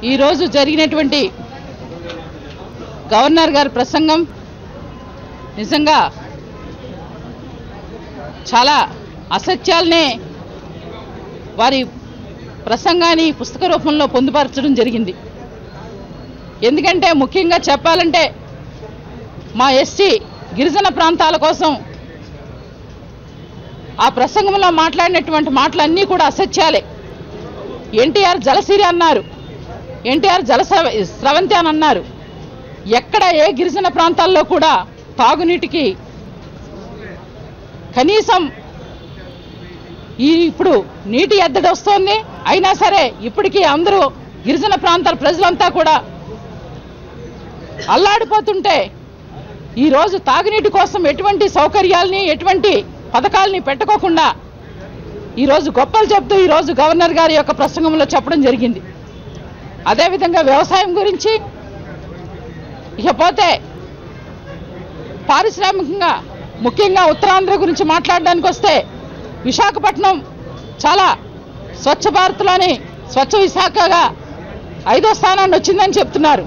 ఈరోజు జరిగినటువంటి గవర్నర్ గారి ప్రసంగం నిజంగా చాలా అసత్యాలనే వారి ప్రసంగాన్ని పుస్తక రూపంలో పొందుపరచడం జరిగింది ఎందుకంటే ముఖ్యంగా చెప్పాలంటే మా ఎస్టీ గిరిజన ప్రాంతాల కోసం ఆ ప్రసంగంలో మాట్లాడినటువంటి మాటలన్నీ కూడా అసత్యాలే ఎన్టీఆర్ జలసిరి అన్నారు ఎన్టీఆర్ జల స్రవ- స్రవంతి అని అన్నారు ఎక్కడ ఏ గిరిజన ప్రాంతాల్లో కూడా తాగునీటికి కనీసం ఈ ఇప్పుడు నీటి ఎద్దడి వస్తోంది అయినా సరే ఇప్పటికీ అందరూ గిరిజన ప్రాంతాల ప్రజలంతా కూడా అల్లాడిపోతుంటే ఈరోజు తాగునీటి కోసం ఎటువంటి సౌకర్యాల్ని ఎటువంటి పథకాలని పెట్టుకోకుండా ఈరోజు గొప్పలు చెప్తూ ఈరోజు గవర్నర్ గారి యొక్క ప్రసంగంలో చెప్పడం జరిగింది అదేవిధంగా వ్యవసాయం గురించి ఇకపోతే పారిశ్రామికంగా ముఖ్యంగా ఉత్తరాంధ్ర గురించి మాట్లాడడానికి వస్తే విశాఖపట్నం చాలా స్వచ్ఛ భారత్లోని స్వచ్ఛ విశాఖగా ఐదో స్థానాన్ని వచ్చిందని చెప్తున్నారు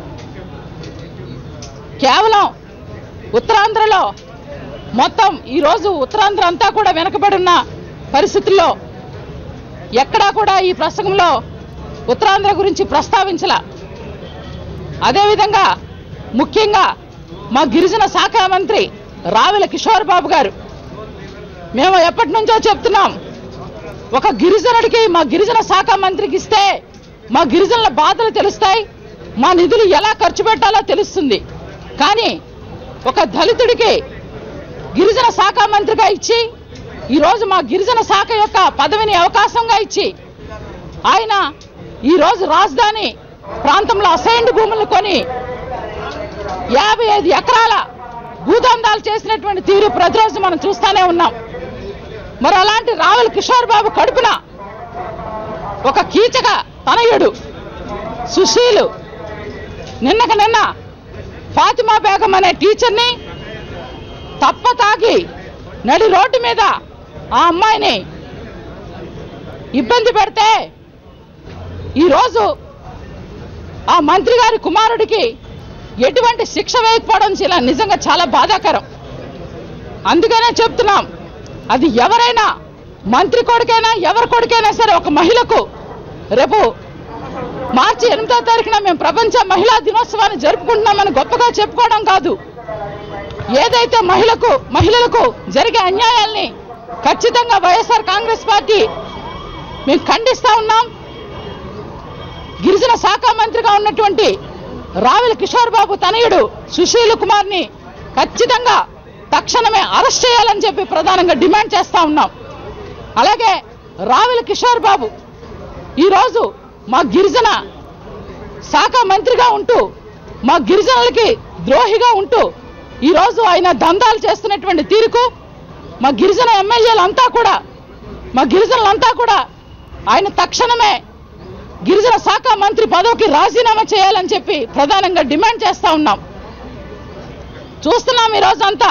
కేవలం ఉత్తరాంధ్రలో మొత్తం ఈరోజు ఉత్తరాంధ్ర అంతా కూడా వెనకబడి ఉన్న పరిస్థితుల్లో ఎక్కడా కూడా ఈ ప్రసంగంలో ఉత్తరాంధ్ర గురించి ప్రస్తావించల అదేవిధంగా ముఖ్యంగా మా గిరిజన శాఖ మంత్రి రావెల కిషోర్ బాబు గారు మేము ఎప్పటి నుంచో చెప్తున్నాం ఒక గిరిజనుడికి మా గిరిజన శాఖ మంత్రికి ఇస్తే మా గిరిజనుల బాధలు తెలుస్తాయి మా నిధులు ఎలా ఖర్చు పెట్టాలో తెలుస్తుంది కానీ ఒక దళితుడికి గిరిజన శాఖ మంత్రిగా ఇచ్చి ఈరోజు మా గిరిజన శాఖ యొక్క పదవిని అవకాశంగా ఇచ్చి ఆయన ఈరోజు రాజధాని ప్రాంతంలో అసైన్డ్ భూములు కొని యాభై ఐదు ఎకరాల భూదందాలు చేసినటువంటి తీరు ప్రతిరోజు మనం చూస్తానే ఉన్నాం మరి అలాంటి రావుల కిషోర్ బాబు కడుపున ఒక కీచక తనయుడు సుశీలు నిన్నక నిన్న ఫాతిమా బేగం అనే టీచర్ని తప్ప తాగి నడి రోడ్డు మీద ఆ అమ్మాయిని ఇబ్బంది పెడితే ఈరోజు ఆ మంత్రి గారి కుమారుడికి ఎటువంటి శిక్ష వేయకపోవడం చాలా నిజంగా చాలా బాధాకరం అందుకనే చెప్తున్నాం అది ఎవరైనా మంత్రి కొడుకైనా ఎవరి కొడుకైనా సరే ఒక మహిళకు రేపు మార్చి ఎనిమిదో తారీఖున మేము ప్రపంచ మహిళా దినోత్సవాన్ని జరుపుకుంటున్నామని గొప్పగా చెప్పుకోవడం కాదు ఏదైతే మహిళకు మహిళలకు జరిగే అన్యాయాల్ని ఖచ్చితంగా వైఎస్ఆర్ కాంగ్రెస్ పార్టీ మేము ఖండిస్తా ఉన్నాం గిరిజన శాఖ మంత్రిగా ఉన్నటువంటి రావెల కిషోర్ బాబు తనయుడు సుశీల్ కుమార్ ని ఖచ్చితంగా తక్షణమే అరెస్ట్ చేయాలని చెప్పి ప్రధానంగా డిమాండ్ చేస్తా ఉన్నాం అలాగే రావెల కిషోర్ బాబు ఈరోజు మా గిరిజన శాఖ మంత్రిగా ఉంటూ మా గిరిజనులకి ద్రోహిగా ఉంటూ ఈరోజు ఆయన దందాలు చేస్తున్నటువంటి తీరుకు మా గిరిజన ఎమ్మెల్యేలంతా కూడా మా గిరిజనులంతా కూడా ఆయన తక్షణమే గిరిజన శాఖ మంత్రి పదవికి రాజీనామా చేయాలని చెప్పి ప్రధానంగా డిమాండ్ చేస్తా ఉన్నాం చూస్తున్నాం ఈ రోజంతా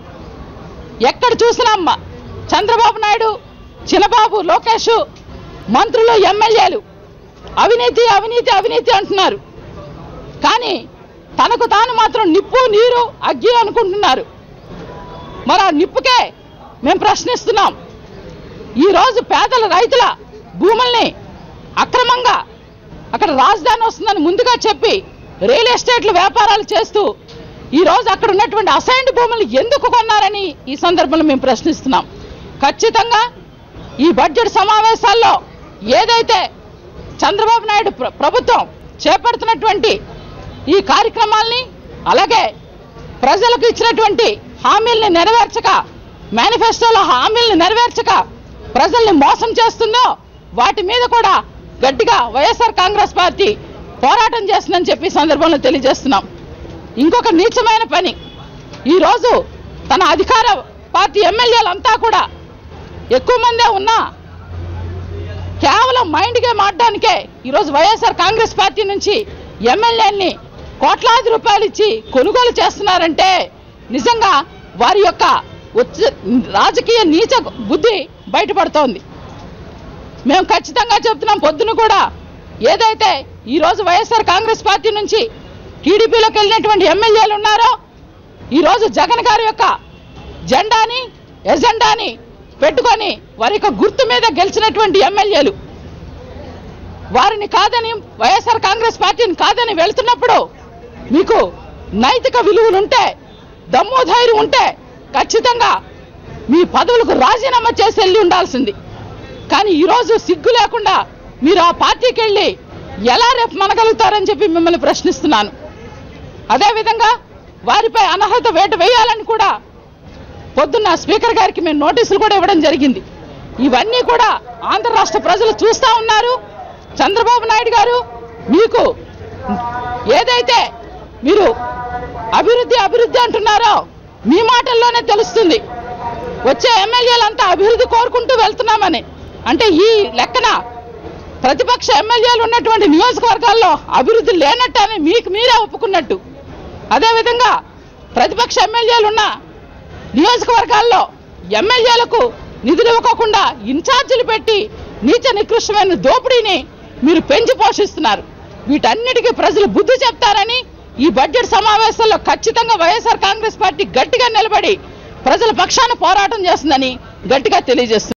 ఎక్కడ చూసినా మ- చంద్రబాబు నాయుడు చిన్నబాబు లోకేష్ మంత్రులు ఎమ్మెల్యేలు అవినీతి అవినీతి అవినీతి అంటున్నారు కానీ తనకు తాను మాత్రం నిప్పు నీరు అగ్గి అనుకుంటున్నారు మరి ఆ నిప్పుకే మేము ప్రశ్నిస్తున్నాం ఈరోజు పేదల రైతుల భూముల్ని అక్రమంగా అక్కడ రాజధాని వస్తుందని ముందుగా చెప్పి రియల్ ఎస్టేట్లు వ్యాపారాలు చేస్తూ ఈ రోజు అక్కడ ఉన్నటువంటి అసైన్డ్ భూములు ఎందుకు కొన్నారని ఈ సందర్భంలో మేము ప్రశ్నిస్తున్నాం ఖచ్చితంగా ఈ బడ్జెట్ సమావేశాల్లో ఏదైతే చంద్రబాబు నాయుడు ప్ర- ప్రభుత్వం చేపడుతున్నటువంటి ఈ కార్యక్రమాల్ని అలాగే ప్రజలకు ఇచ్చినటువంటి హామీల్ని నెరవేర్చక మేనిఫెస్టోలో హామీల్ని నెరవేర్చక ప్రజల్ని మోసం చేస్తుందో వాటి మీద కూడా గట్టిగా వైఎస్ఆర్ కాంగ్రెస్ పార్టీ పోరాటం చేస్తుందని చెప్పి ఈ సందర్భంలో తెలియజేస్తున్నాం ఇంకొక నీచమైన పని ఈరోజు తన అధికార పార్టీ ఎమ్మెల్యేలంతా కూడా ఎక్కువ మందే ఉన్నా కేవలం మైండ్ గేమ్ ఆడడానికే ఈరోజు వైఎస్ఆర్ కాంగ్రెస్ పార్టీ నుంచి ఎమ్మెల్యేని కోట్లాది రూపాయలు ఇచ్చి కొనుగోలు చేస్తున్నారంటే నిజంగా వారి యొక్క ఉచ్చ- రాజకీయ నీచ బుద్ధి బయటపడుతోంది మేము ఖచ్చితంగా చెప్తున్నాం పొద్దున కూడా ఏదైతే ఈ రోజు వైఎస్ఆర్ కాంగ్రెస్ పార్టీ నుంచి టీడీపీలోకి వెళ్ళినటువంటి ఎమ్మెల్యేలు ఉన్నారో ఈ రోజు జగన్ గారి యొక్క జెండాని ఎజెండాని పెట్టుకొని వారి యొక్క గుర్తు మీద గెలిచినటువంటి ఎమ్మెల్యేలు వారిని కాదని వైఎస్ఆర్ కాంగ్రెస్ పార్టీని కాదని వెళ్తున్నప్పుడు మీకు నైతిక విలువలు ఉంటే దమ్ము ధైర్యం ఉంటే ఖచ్చితంగా మీ పదవులకు రాజీనామా చేసి వెళ్ళి ఉండాల్సింది కానీ ఈరోజు సిగ్గు లేకుండా మీరు ఆ పార్టీకి వెళ్ళి ఎలా రేపు మనగలుగుతారని చెప్పి మిమ్మల్ని ప్రశ్నిస్తున్నాను అదేవిధంగా వారిపై అనర్హత వేటు వేయాలని కూడా పొద్దున్న స్పీకర్ గారికి మేము నోటీసులు కూడా ఇవ్వడం జరిగింది ఇవన్నీ కూడా ఆంధ్ర రాష్ట్ర ప్రజలు చూస్తా ఉన్నారు చంద్రబాబు నాయుడు గారు మీకు ఏదైతే మీరు అభివృద్ధి అభివృద్ధి అంటున్నారో మీ మాటల్లోనే తెలుస్తుంది వచ్చే ఎమ్మెల్యేలంతా అభివృద్ధి కోరుకుంటూ వెళ్తున్నామని అంటే ఈ లెక్కన ప్రతిపక్ష ఎమ్మెల్యేలు ఉన్నటువంటి నియోజకవర్గాల్లో అభివృద్ధి లేనట్టని మీకు మీరే ఒప్పుకున్నట్టు అదేవిధంగా ప్రతిపక్ష ఎమ్మెల్యేలు ఉన్న నియోజకవర్గాల్లో ఎమ్మెల్యేలకు నిధులు ఇవ్వకుండా ఇన్ఛార్జీలు పెట్టి నీచ నికృష్టమైన దోపిడీని మీరు పెంచి పోషిస్తున్నారు వీటన్నిటికీ ప్రజలు బుద్ధి చెప్తారని ఈ బడ్జెట్ సమావేశంలో ఖచ్చితంగా వైఎస్ఆర్ కాంగ్రెస్ పార్టీ గట్టిగా నిలబడి ప్రజల పక్షాన పోరాటం చేస్తుందని గట్టిగా తెలియజేస్తుంది